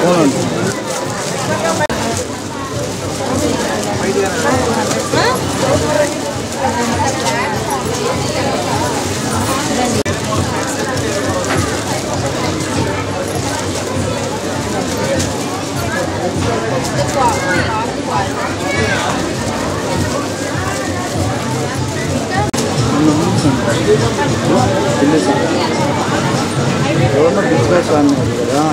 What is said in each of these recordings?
ఎవరన్నా బిజినెస్ అన్నారు కదా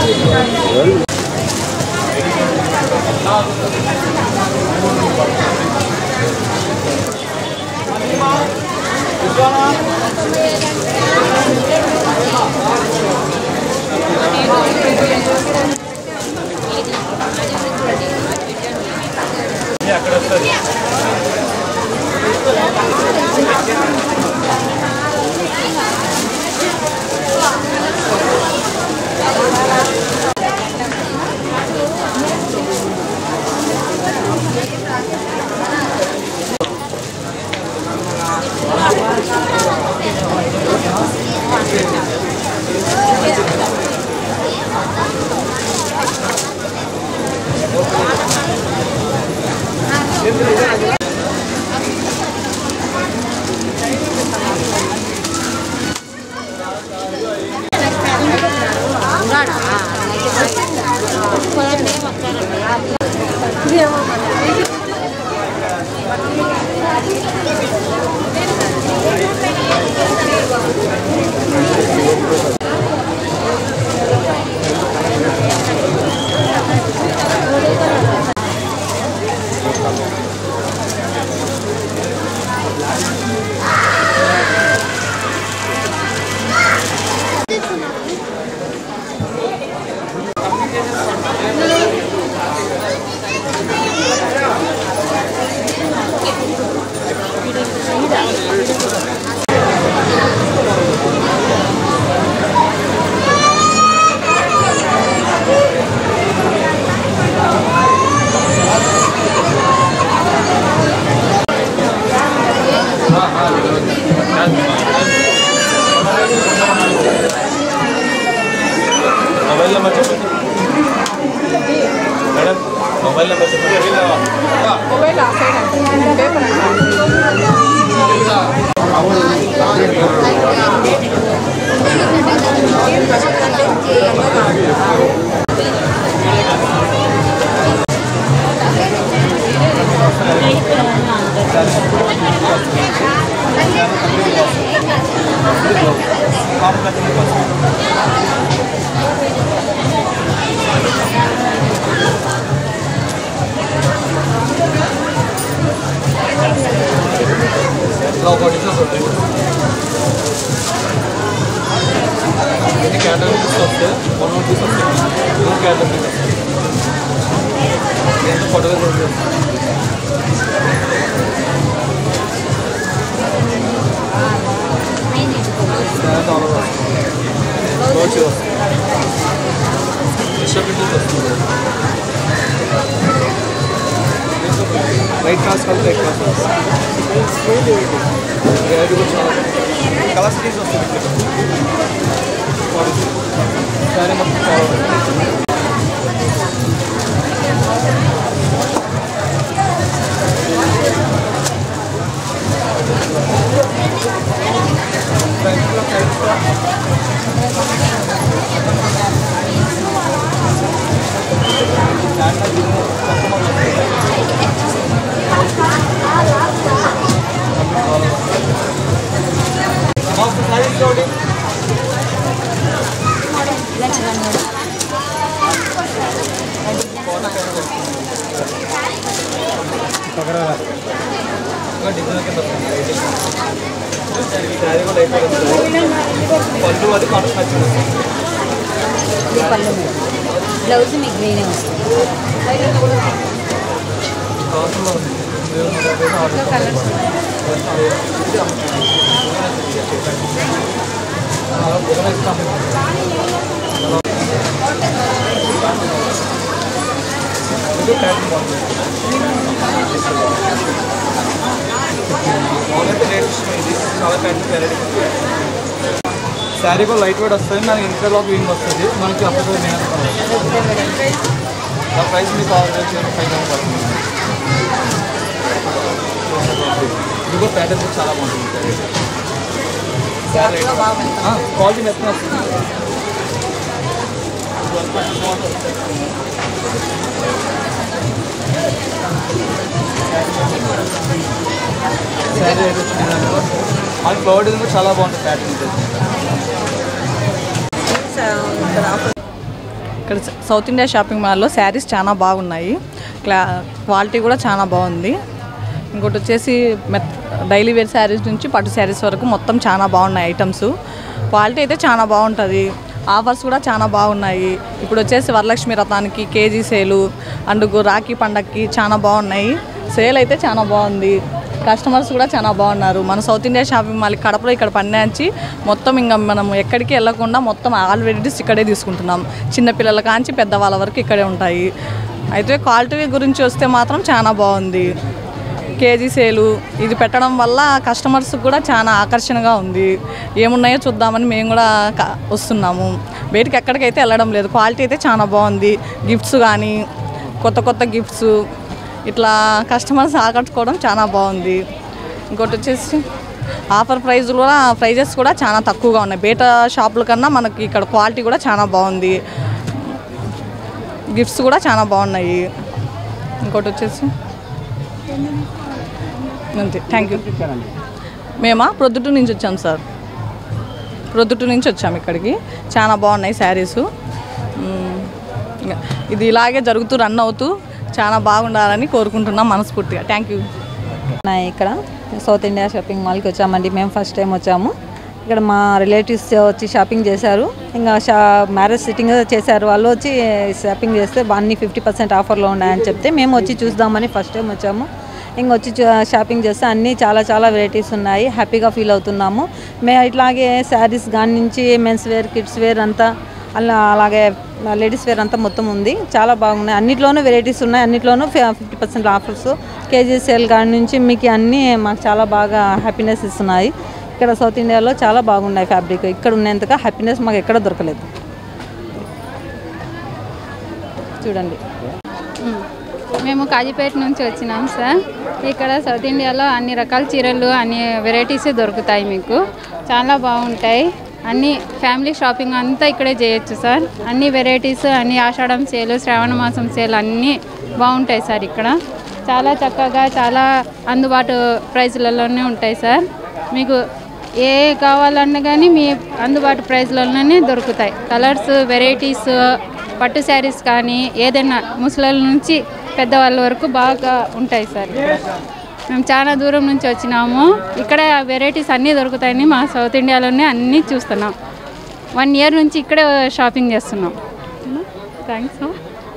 మొబైల్ నెంబర్ చెప్పండి మేడం మొబైల్ నెంబర్ చెప్పండి మొబైల్ ఆ సైడ్ అంటే పేపర్ ఇలా ఒక డిషెస్ ఉంటాయి ఎన్ని క్యాండిల్ పీస్ వస్తే వన్ వన్ పీస్ వస్తాయి టూ క్యాండిల్ పీస్ వస్తాయి ఎంత పొట్టగా చూడండి స్నాక్స్ ఆర్డర్ వస్తుంది రోడ్స్ వస్తుంది డిస్టర్బెన్స్ వస్తుంది వైట్ కాస్ట్ కలిపి రెడ్ కాస్ట్ వస్తుంది రేటు కూడా చాలా కలర్ సిరీస్ వస్తుంది కానీ మొత్తం చాలా మాకు సారీస్ చూడండి ఇంకా డిజైన్ కింద వస్తుంది. శారీ కూడా లైట్ వస్తుంది. పళ్ళు అది కాటన్ నచ్చింది ఇది పళ్ళు మేడం బ్లౌజ్ మీకు గ్రీనే వస్తుంది కావాల్సిన ఉంది. మీరు ఏదైనా ఆర్డర్ కలర్స్ ఇది అలా బుధన ఇస్తాము ఇది ప్యాకింగ్ బాగుంది మామూలుగా రేట్ ఇది చాలా ప్యాకింగ్ వెరైటీ శారీ కూడా లైట్ వెయిట్ వస్తుంది మనకి ఇంటర్లాక్ వీవింగ్ వస్తుంది మనకి అప్పుడు ఆ ప్రైస్ మీకు ఆల్రెడీ ఫైవ్ థౌసండ్ పడుతుంది ఇది కూడా ప్యాటర్న్ కూడా చాలా బాగుంటుంది క్వాలిటీ మెత్తన వస్తుంది శారీ అయితే వచ్చింది అది ఫ్లవర్ డిజైన్ కూడా చాలా బాగుంటుంది ప్యాటర్న్ ఇక్కడ సౌత్ ఇండియా షాపింగ్ మాల్లో శారీస్ చాలా బాగున్నాయి క్లా క్వాలిటీ కూడా చాలా బాగుంది ఇంకోటి వచ్చేసి మెత్ డైలీ వేర్ శారీస్ నుంచి పట్టు శారీస్ వరకు మొత్తం చాలా బాగున్నాయి ఐటమ్స్ క్వాలిటీ అయితే చాలా బాగుంటుంది ఆఫర్స్ కూడా చాలా బాగున్నాయి ఇప్పుడు వచ్చేసి వరలక్ష్మి రథానికి కేజీ సేలు అండ్ గు- రాఖీ పండగకి చాలా బాగున్నాయి సేల్ అయితే చాలా బాగుంది కస్టమర్స్ కూడా చాలా బాగున్నారు మన సౌత్ ఇండియా షాపింగ్ మాల్ కడపలో ఇక్కడ పన్నాచి మొత్తం ఇంకా మనం ఎక్కడికి వెళ్ళకుండా మొత్తం ఆల్ వెరైటీస్ ఇక్కడే తీసుకుంటున్నాం చిన్నపిల్లల కాంచి పెద్దవాళ్ళ వరకు ఇక్కడే ఉంటాయి అయితే క్వాలిటీ గురించి వస్తే మాత్రం చాలా బాగుంది కేజీ సేలు ఇది పెట్టడం వల్ల కస్టమర్స్ కూడా చాలా ఆకర్షణగా ఉంది ఏమున్నాయో చూద్దామని మేము కూడా క- వస్తున్నాము బయటికి ఎక్కడికైతే వెళ్ళడం లేదు క్వాలిటీ అయితే చాలా బాగుంది గిఫ్ట్స్ కానీ కొత్త కొత్త గిఫ్ట్స్ ఇట్లా కస్టమర్స్ ఆకట్టుకోవడం చాలా బాగుంది ఇంకోటి వచ్చేసి ఆఫర్ ప్రైస్ కూడా ప్రైజెస్ కూడా చాలా తక్కువగా ఉన్నాయి బయట షాపుల కన్నా మనకి ఇక్కడ క్వాలిటీ కూడా చాలా బాగుంది గిఫ్ట్స్ కూడా చాలా బాగున్నాయి ఇంకోటి వచ్చేసి అంతే థ్యాంక్ యూ మేమా ప్రొద్దుటూరు నుంచి వచ్చాం సార్ ప్రొద్దుటూరు నుంచి వచ్చాము ఇక్కడికి చాలా బాగున్నాయి శారీస్ ఇది ఇలాగే జరుగుతూ రన్ అవుతూ చాలా బాగుండాలని కోరుకుంటున్నాం మనస్ఫూర్తిగా థ్యాంక్ యూ ఉన్నాయి ఇక్కడ సౌత్ ఇండియా షాపింగ్ మాల్కి వచ్చామండి మేము ఫస్ట్ టైం వచ్చాము ఇక్కడ మా రిలేటివ్స్ వచ్చి షాపింగ్ చేశారు ఇంకా షా మ్యారేజ్ సిట్టింగ్ చేశారు వాళ్ళు వచ్చి షాపింగ్ చేస్తే అన్ని ఫిఫ్టీ పర్సెంట్ ఆఫర్లో ఉన్నాయని చెప్తే మేము వచ్చి చూద్దామని ఫస్ట్ టైం వచ్చాము ఇంక వచ్చి చూ- షాపింగ్ చేస్తే అన్నీ చాలా చాలా వెరైటీస్ ఉన్నాయి హ్యాపీగా ఫీల్ అవుతున్నాము మేము ఇట్లాగే శారీస్ దాని నుంచి మెన్స్ వేర్ కిడ్స్ వేర్ అంతా అలా అలాగే లేడీస్ వేర్ అంతా మొత్తం ఉంది చాలా బాగున్నాయి అన్నిట్లోనూ వెరైటీస్ ఉన్నాయి అన్నిట్లోనూ fifty percent offers KG sale కాడి నుంచి మీకు అన్నీ మాకు చాలా బాగా హ్యాపీనెస్ ఇస్తున్నాయి ఇక్కడ సౌత్ ఇండియాలో చాలా బాగున్నాయి ఫ్యాబ్రిక్ ఇక్కడ ఉన్నంతగా హ్యాపీనెస్ మాకు ఎక్కడ దొరకలేదు చూడండి మేము కాజీపేట నుంచి వచ్చినాం సార్ ఇక్కడ సౌత్ ఇండియాలో అన్ని రకాల చీరలు అన్ని వెరైటీస్ దొరుకుతాయి మీకు చాలా బాగుంటాయి అన్ని ఫ్యామిలీ షాపింగ్ అంతా ఇక్కడే చేయొచ్చు సార్ అన్ని వెరైటీస్ అన్ని ఆషాఢం సేల్ శ్రావణ మాసం సేల్ అన్నీ బాగుంటాయి సార్ ఇక్కడ చాలా చక్కగా చాలా అందుబాటు ప్రైజ్లలోనే ఉంటాయి సార్ మీకు ఏ కావాలన్నా కానీ మీ అందుబాటు ప్రైస్లలోనే దొరుకుతాయి కలర్స్ వెరైటీస్ పట్టు శారీస్ కానీ ఏదైనా ముసలాల నుంచి పెద్దవాళ్ళ వరకు బాగా ఉంటాయి సార్ ఇక్కడ. మేము చాలా దూరం నుంచి వచ్చినాము ఇక్కడ వెరైటీస్ అన్నీ దొరుకుతాయని మా సౌత్ ఇండియాలోనే అన్నీ చూస్తున్నాం వన్ ఇయర్ నుంచి ఇక్కడే షాపింగ్ చేస్తున్నాం థ్యాంక్స్